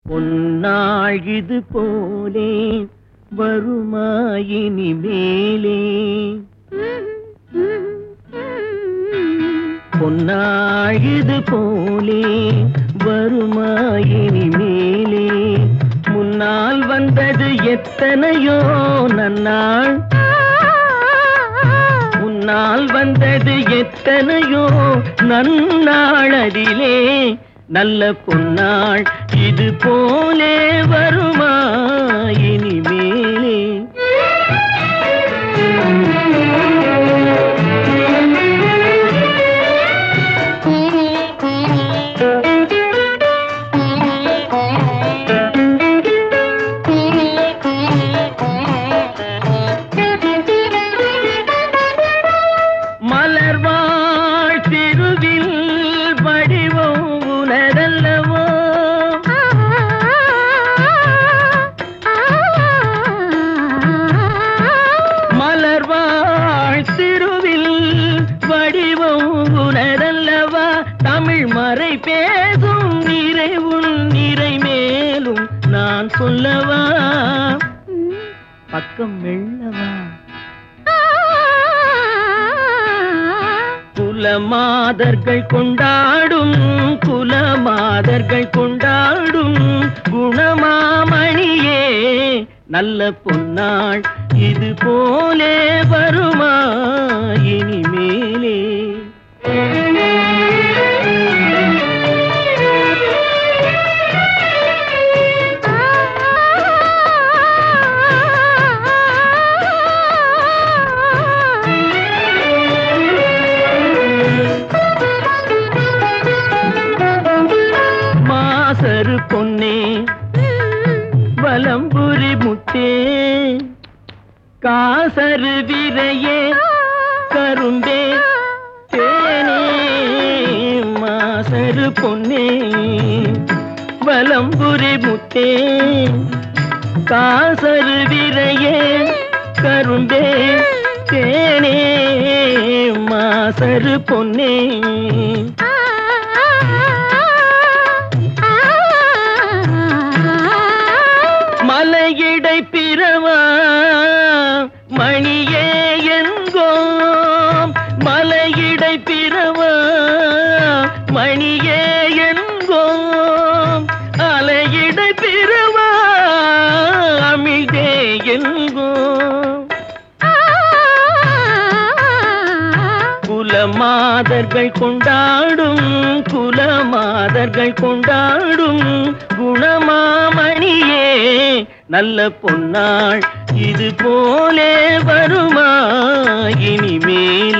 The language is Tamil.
பொன்னாள் இது போலே வருமாயினி மேலே பொன்னாள் இது போலே வருமாயினி மேலே முன்னால் வந்தது எத்தனையோ நன்னாள் முன்னால் வந்தது எத்தனையோ நன்னாள் அதிலே நல்ல பொன்னாள் இது போலே வருமா இனிமேலே மலர்வாழ் திருவில் வடிவம் உனதல்லவோ மலர்வாழ் திருவில் வடிவம் உனதல்லவா தமிழ் மறை பேசும் நிறை உன் நிறை மேலும் நான் சொல்லவா பக்கம் மெல்லவா குலமாதர்கள் கொண்டாடும் குலமாதர்கள் கொண்டாடும் குணமாமணியே நல்ல பொன்னாள் இது போலே வருமா இனிமேலே மாசரு பொன்னே வலம்புரி முத்தே காசரு விரையே கரும்பே தேனே மாசரு பொன்னே வலம்புரி முத்தே காசரு விரையே கரும்பே தேனே மாசரு பொன்னே மலையிடை பிறவா மணியே என்கோம் மலையிடை பிறவா மணியே என்கோம் அலையிடை பிறவா அமிழ்தே என்கோம் குலமாதர்கள் கொண்டாடும் குலமாதர்கள் கொண்டாடும் குணமாமணியே நல்ல பொன்னாள் இது போலே வருமா இனிமே